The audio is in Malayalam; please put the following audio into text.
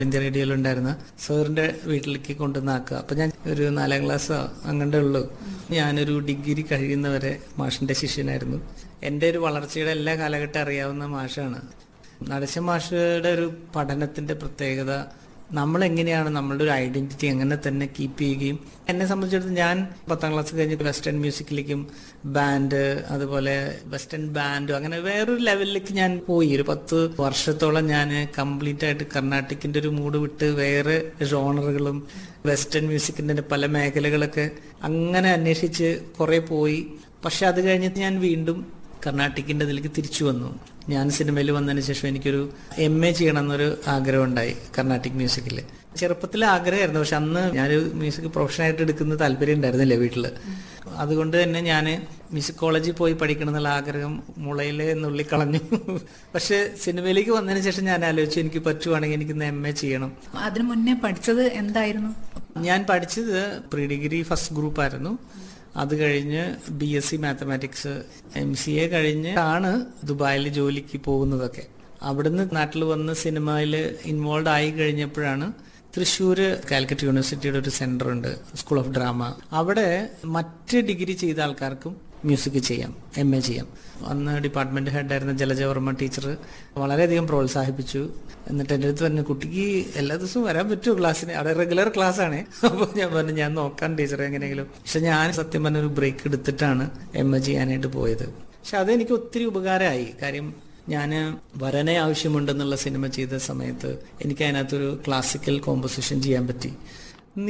ഇന്ത്യ റേഡിയോയിലുണ്ടായിരുന്ന സാറിന്റെ വീട്ടിലേക്ക് കൊണ്ടുവന്നാക്കുക അപ്പൊ ഞാൻ ഒരു നാലാം ക്ലാസ് അങ്ങണ്ടേ ഉള്ളൂ ഞാനൊരു ഡിഗ്രി കഴിയുന്നവരെ മാഷിന്റെ ശിഷ്യനായിരുന്നു എൻ്റെ ഒരു വളർച്ചയുടെ എല്ലാ കാലഘട്ടം അറിയാവുന്ന മാഷാണ് നടശ മാഷയുടെ ഒരു പഠനത്തിന്റെ പ്രത്യേകത നമ്മൾ എങ്ങനെയാണ് നമ്മളുടെ ഒരു ഐഡന്റിറ്റി എങ്ങനെ തന്നെ കീപ്പ് ചെയ്യുകയും എന്നെ സംബന്ധിച്ചിടത്തോളം ഞാൻ പത്താം ക്ലാസ് കഴിഞ്ഞ് വെസ്റ്റേൺ മ്യൂസിക്കിലേക്കും ബാൻഡ് അതുപോലെ വെസ്റ്റേൺ ബാൻഡ് അങ്ങനെ വേറൊരു ലെവലിലേക്ക് ഞാൻ പോയി ഒരു പത്ത് വർഷത്തോളം ഞാൻ കംപ്ലീറ്റ് ആയിട്ട് കർണാട്ടിക്കിന്റെ ഒരു മൂഡ് വിട്ട് വേറെ ജോണറുകളും വെസ്റ്റേൺ മ്യൂസിക്കിന്റെ പല മേഖലകളൊക്കെ അങ്ങനെ അന്വേഷിച്ച് കുറെ പോയി പക്ഷെ അത് കഴിഞ്ഞിട്ട് ഞാൻ വീണ്ടും കർണാട്ടിക്കിന്റെ ഇതിലേക്ക് തിരിച്ചു വന്നു ഞാൻ സിനിമയിൽ വന്നതിന് ശേഷം എനിക്കൊരു എം എ ചെയ്യണം എന്നൊരു ആഗ്രഹം ഉണ്ടായി കർണാട്ടിക് മ്യൂസിക്കിൽ ചെറുപ്പത്തിലെ ആഗ്രഹമായിരുന്നു പക്ഷെ അന്ന് ഞാനൊരു മ്യൂസിക് പ്രൊഫഷനായിട്ട് എടുക്കുന്ന താല്പര്യം ഉണ്ടായിരുന്നില്ല വീട്ടിൽ അതുകൊണ്ട് തന്നെ ഞാൻ മ്യൂസിക് കോളേജിൽ പോയി പഠിക്കണം എന്നുള്ള ആഗ്രഹം മുളയിലെ നുള്ളി കളഞ്ഞു പക്ഷെ സിനിമയിലേക്ക് വന്നതിന് ശേഷം ഞാൻ ആലോചിച്ചു എനിക്ക് പറ്റുവാണെങ്കിൽ എനിക്ക് എം എ ചെയ്യണം അതിനു മുന്നേ പഠിച്ചത് എന്തായിരുന്നു ഞാൻ പഠിച്ചത് പ്രീ ഡിഗ്രി ഫസ്റ്റ് ഗ്രൂപ്പ് ആയിരുന്നു അത് കഴിഞ്ഞ് B S C mathematics M C A കഴിഞ്ഞ് ആണ് ദുബായിൽ ജോലിക്ക് പോകുന്നതൊക്കെ അവിടുന്ന് നാട്ടിൽ വന്ന് സിനിമയിൽ ഇൻവോൾവ് ആയി കഴിഞ്ഞപ്പോഴാണ് തൃശ്ശൂര് കാലിക്കറ്റ് യൂണിവേഴ്സിറ്റിയുടെ ഒരു സെന്റർ ഉണ്ട് സ്കൂൾ ഓഫ് ഡ്രാമ അവിടെ മറ്റ് ഡിഗ്രി ചെയ്ത ആൾക്കാർക്കും മ്യൂസിക് ചെയ്യാം എം എ ചെയ്യാം അന്ന് ഡിപ്പാർട്ട്മെന്റ് ഹെഡായിരുന്ന ജലജവർമ്മ ടീച്ചർ വളരെയധികം പ്രോത്സാഹിപ്പിച്ചു എന്നിട്ട് എൻ്റെ അടുത്ത് പറഞ്ഞു കുട്ടിക്ക് എല്ലാ ദിവസവും വരാൻ പറ്റുമോ ക്ലാസ്സിന് അവിടെ റെഗുലർ ക്ലാസ് ആണ് അപ്പോൾ ഞാൻ പറഞ്ഞു ഞാൻ നോക്കാം ടീച്ചറെ എങ്ങനെയെങ്കിലും പക്ഷെ ഞാൻ സത്യം പറഞ്ഞ ഒരു ബ്രേക്ക് എടുത്തിട്ടാണ് എം എ ചെയ്യാനായിട്ട് പോയത് പക്ഷെ അതെനിക്ക് ഒത്തിരി ഉപകാരമായി കാര്യം ഞാൻ വരനെ ആവശ്യമുണ്ടെന്നുള്ള സിനിമ ചെയ്ത സമയത്ത് എനിക്ക് അതിനകത്തൊരു ക്ലാസിക്കൽ കോമ്പോസിഷൻ ചെയ്യാൻ പറ്റി